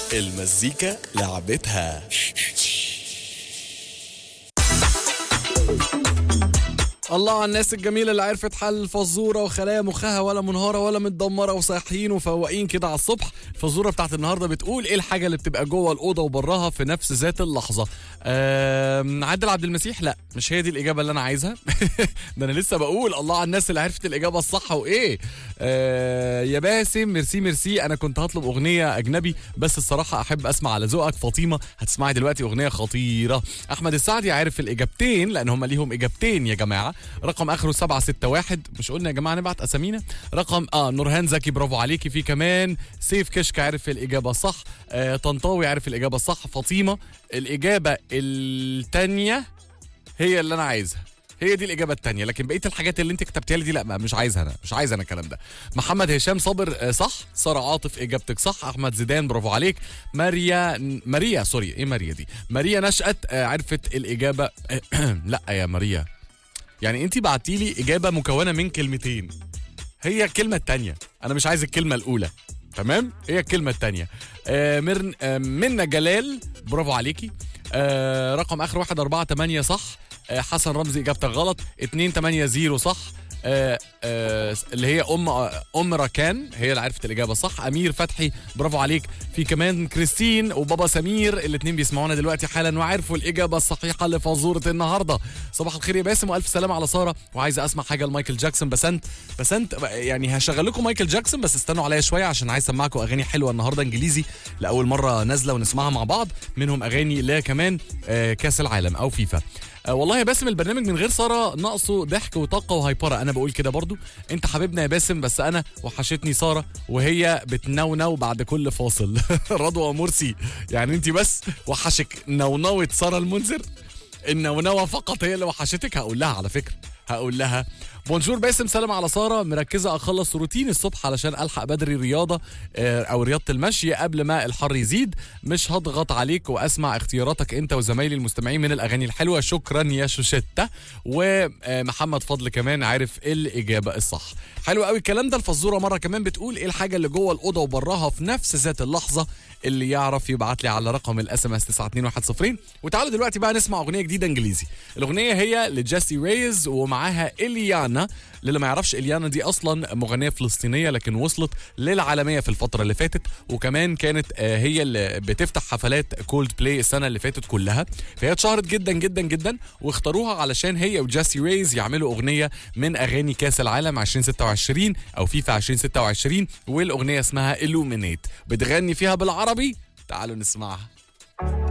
المزيكا لعبتها الله على الناس الجميله اللي عرفت حل الفزوره وخلايا مخها ولا منهاره ولا متدمره وصاحيين وفواقين كده على الصبح الفزوره بتاعت النهارده بتقول ايه الحاجه اللي بتبقى جوه الاوضه وبراها في نفس ذات اللحظه آم، عادل عبد المسيح لا مش هي دي الاجابه اللي انا عايزها ده انا لسه بقول الله على الناس اللي عرفت الاجابه الصح وايه آه يا باسم ميرسي ميرسي انا كنت هطلب اغنيه اجنبي بس الصراحه احب اسمع على ذوقك فاطمه هتسمعي دلوقتي اغنيه خطيره احمد السعدي عارف الاجابتين لان هم ليهم اجابتين يا جماعه رقم اخره 761 مش قلنا يا جماعه نبعت اسامينا رقم اه نورهان زكي برافو عليكي في كمان سيف كشك عارف الاجابه صح آه طنطاوي عارف الاجابه الصح فاطمه الاجابه الثانيه هي اللي انا عايزها هي دي الاجابه الثانيه لكن بقيه الحاجات اللي انت كتبتيها لي دي لا ما- مش عايزها انا مش عايز انا الكلام ده محمد هشام صابر آه، صح ساره عاطف اجابتك صح احمد زيدان برافو عليك ماريا ماريا سوري ايه ماريا دي ماريا نشأت آه، عرفت الاجابه لا يا ماريا يعني انت بعتي لي اجابه مكونه من كلمتين هي الكلمه الثانيه انا مش عايز الكلمه الاولى تمام هي الكلمه الثانيه آه مرن آه منا جلال برافو عليكي آه رقم اخر 148 صح آه حسن رمزي اجابتك غلط 280 صح آه آه اللي هي ام ام ركان هي اللي عرفت الاجابه صح امير فتحي برافو عليك في كمان كريستين وبابا سمير الاثنين بيسمعونا دلوقتي حالا وعرفوا الاجابه الصحيحه لفزوره النهارده صباح الخير يا باسم والف سلامه على ساره وعايز اسمع حاجه لمايكل جاكسون بسنت بسنت يعني هشغل لكم مايكل جاكسون بس استنوا عليا شويه عشان عايز اسمعكم اغاني حلوه النهارده انجليزي لاول مره نازله ونسمعها مع بعض منهم اغاني لا كمان آه كاس العالم او فيفا آه والله يا باسم البرنامج من غير ساره ناقصه ضحك وطاقه وهايبره انا بقول كده برضو انت حبيبنا يا باسم بس انا وحشتني ساره وهي بتنونو بعد كل فاصل رضوى مرسي يعني انت بس وحشك نونوه ساره المنذر النونوه فقط هي اللي وحشتك هقول لها على فكره هقول لها بونجور باسم سلام على ساره مركزه اخلص روتين الصبح علشان الحق بدري رياضه آه، او رياضه المشي قبل ما الحر يزيد مش هضغط عليك واسمع اختياراتك انت وزمايلي المستمعين من الاغاني الحلوه شكرا يا شوشتة ومحمد فضل كمان عارف الاجابه الصح حلو قوي الكلام ده الفزوره مره كمان بتقول ايه الحاجه اللي جوه الاوضه وبراها في نفس ذات اللحظه اللي يعرف يبعت لي على رقم الاس ام اس 92110 وتعالوا دلوقتي بقى نسمع اغنيه جديده انجليزي الاغنيه هي لجيسي ريز ومعاها اليانا للي ما يعرفش اليانا دي اصلا مغنيه فلسطينيه لكن وصلت للعالميه في الفتره اللي فاتت وكمان كانت آه، هي اللي بتفتح حفلات كولد بلاي السنه اللي فاتت كلها فهي اتشهرت جدا جدا جدا واختاروها علشان هي وجيسي ريز يعملوا اغنيه من اغاني كاس العالم 2026 او فيفا 2026 والاغنيه اسمها illuminate بتغني فيها بالعربي تعالوا نسمعها